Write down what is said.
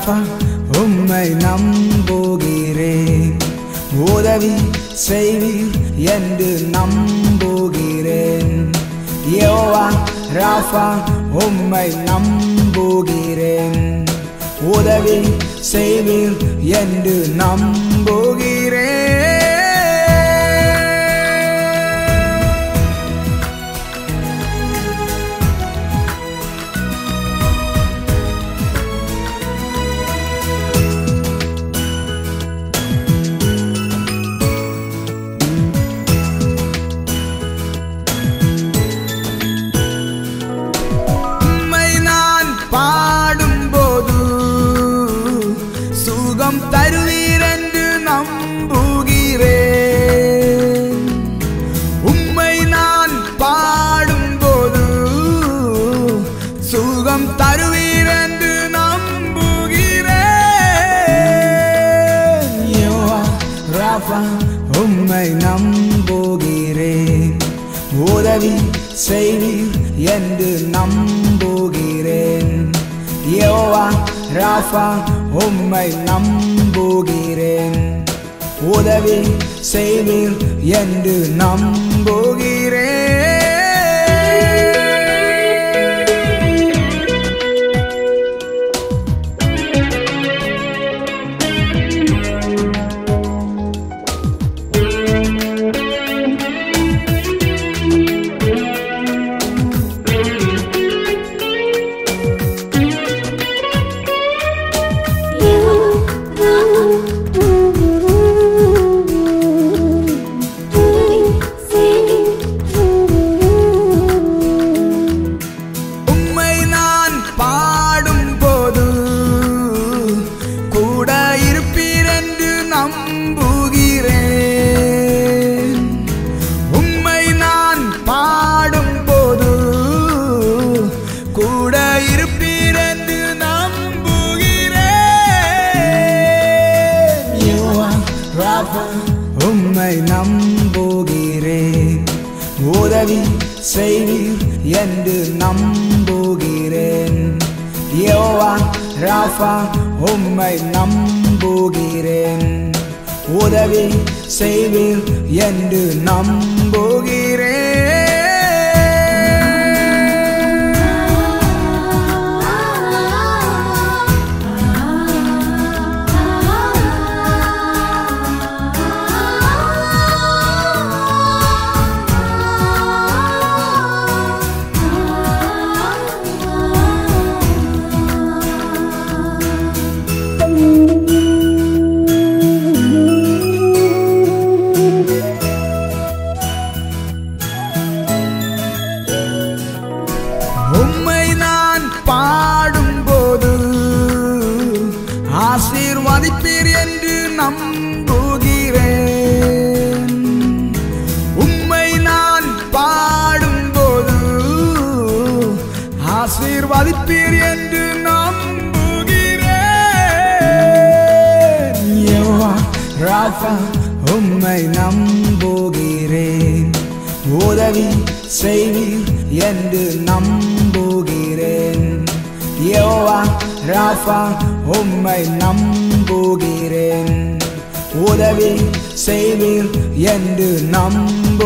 ராஃபா உம்மை நம்புகிறேன் உதவி செய்வீர் என்று நம்புகிறேன் யோவா ராஃபா உம்மை நம்புகிறேன் உதவி செய்வீர் என்று நம்புகிறேன் உம்மை நான் பாடும்போது சுகம் தருவீர் என்று நம்புகிறேன் உம்மை நான் பாடும்போது சுகம் தருவீர் என்று நம்புகிறேன் யோவா ராஃபா உம்மை நம்புகிறேன் உதவி செய்வீர் என்று நம்புகிறேன் யோவா ராஃபா உம்மை நம்புகிறேன் உதவி செய்வீர் என்று நம்புகிறேன் உம்மை நான் பாடும்போது கூட இருப்பீர் என்று நம்புகிறேன் உம்மை நான் பாடும்போது கூட இருப்பீர் என்று நம்புகிறேன் யோவா ராபா உம்மை நம்புகிறேன் உதவி செய்வீர் என்று நம்புகிறேன் யோவா ராஃபா உம்மை நம்புகிறேன் உதவி செய்வீர் என்று நம்புகிறேன் உம்மை நான் பாடும்போது ஆசீர்வதிப்பீர் என்று நம்புகிறேன் உம்மை நான் பாடும்போது ஆசீர்வதிப்பீர் என்று நம்புகிறேன் யோவா ராஃபா உம்மை நம்புகிறேன் உதவி செய்வீர் என்று நம்புகிறேன் யோவா ராஃபா உம்மை நம்புகிறேன் உதவி செய்வீர் என்று நம்புகிறேன்